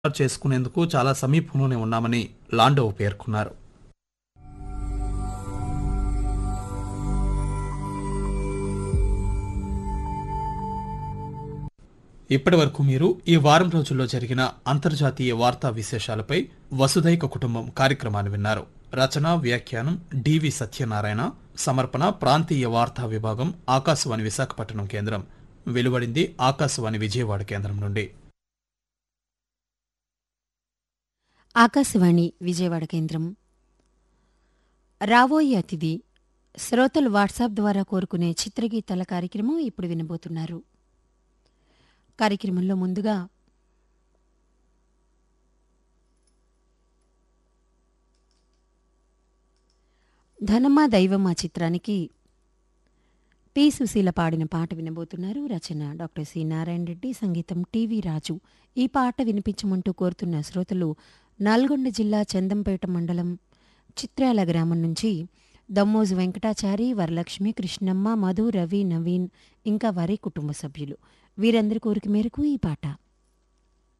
చేసుకునేందుకు చాలా సమీపంలోనే ఉన్నామని లాండోవ్ పేర్కొన్నారు ఇప్పటి వరకు మీరు ఈ వారం రోజుల్లో జరిగిన అంతర్జాతీయ వార్తా విశేషాలపై వసుధైక కుటుంబం కార్యక్రమాన్ని విన్నారు రచన వ్యాఖ్యానం డివి సత్యనారాయణ సమర్పణ ప్రాంతీయ వార్తా విభాగం ఆకాశవాణి విశాఖపట్నం కేంద్రం వెలువడింది ఆకాశవాణి విజయవాడ కేంద్రం నుండి ఆకాశవాణి విజయవాడ కేంద్రం రాబోయే అతిథి శ్రోతలు వాట్సాప్ ద్వారా కోరుకునే చిత్రగీతాల కార్యక్రమం ఇప్పుడు వినబోతున్నారు కార్యక్రమంలో ముందుగా ధనమా దైవమా చిత్రానికి పి సుశీల పాడిన పాట వినబోతున్నారు రచన డాక్టర్ సి నారాయణ రెడ్డి సంగీతం టీవీ రాజు ఈ పాట వినిపించమంటూ కోరుతున్న శ్రోతలు నల్గొండ జిల్లా చందంపేట మండలం చిత్రాల గ్రామం నుంచి దమ్మోజు వెంకటాచారి వరలక్ష్మి కృష్ణమ్మ మధు రవి నవీన్ ఇంకా వారి కుటుంబ సభ్యులు వీరందరి కోరిక మేరకు ఈ పాట